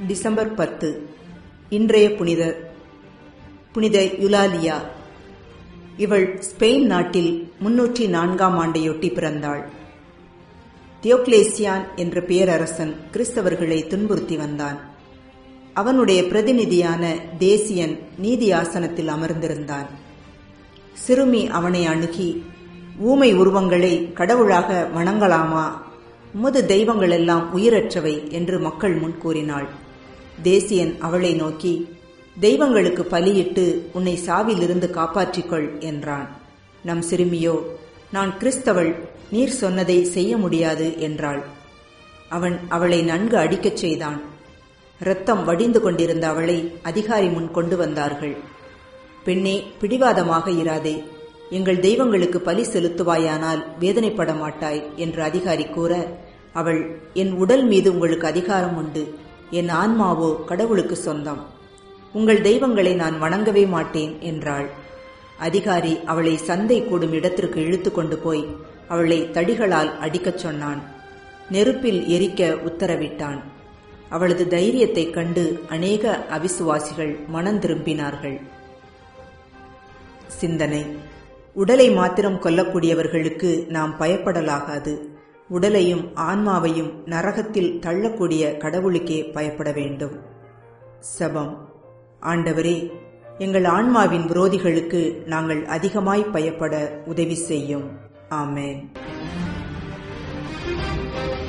December பத்து இன்றைய புனிதர் புனித யுலாலியா இவள் ஸ்பெயின் நாட்டில் முன்னூற்றி நான்காம் ஆண்டையொட்டி பிறந்தாள் தியோக்லேசியான் என்ற பேரரசன் கிறிஸ்தவர்களை துன்புறுத்தி வந்தான் அவனுடைய பிரதிநிதியான தேசியன் நீதி ஆசனத்தில் அமர்ந்திருந்தான் சிறுமி அவனை அணுகி ஊமை உருவங்களை கடவுளாக வணங்கலாமா உமது தெய்வங்கள் எல்லாம் உயிரற்றவை என்று மக்கள் முன் கூறினாள் தேசியன் அவளை நோக்கி தெய்வங்களுக்கு பலியிட்டு உன்னை சாவிலிருந்து காப்பாற்றிக்கொள் என்றான் நம் சிறுமியோ நான் கிறிஸ்தவள் நீர் சொன்னதை செய்ய முடியாது என்றாள் அவன் அவளை நன்கு அடிக்கச் செய்தான் இரத்தம் வடிந்து கொண்டிருந்த அவளை அதிகாரி முன் கொண்டு வந்தார்கள் பெண்ணே பிடிவாதமாக இராதே எங்கள் தெய்வங்களுக்கு பலி செலுத்துவாயானால் வேதனைப்பட மாட்டாய் என்று அதிகாரி கூற அவள் என் உடல் மீது உங்களுக்கு அதிகாரம் உண்டு என் ஆன்மாவோ கடவுளுக்கு சொந்தம் உங்கள் தெய்வங்களை நான் வணங்கவே மாட்டேன் என்றாள் அதிகாரி அவளை சந்தை கூடும் இடத்திற்கு இழுத்து கொண்டு போய் அவளை தடிகளால் அடிக்கச் சொன்னான் நெருப்பில் எரிக்க உத்தரவிட்டான் அவளது தைரியத்தைக் கண்டு அநேக அவிசுவாசிகள் மனம் திரும்பினார்கள் சிந்தனை உடலை மாத்திரம் கொல்லக்கூடியவர்களுக்கு நாம் பயப்படலாகாது உடலையும் ஆன்மாவையும் நரகத்தில் தள்ளக்கூடிய கடவுளுக்கே பயப்பட வேண்டும் சபம் ஆண்டவரே எங்கள் ஆன்மாவின் விரோதிகளுக்கு நாங்கள் அதிகமாய் பயப்பட உதவி செய்யும் ஆமேன்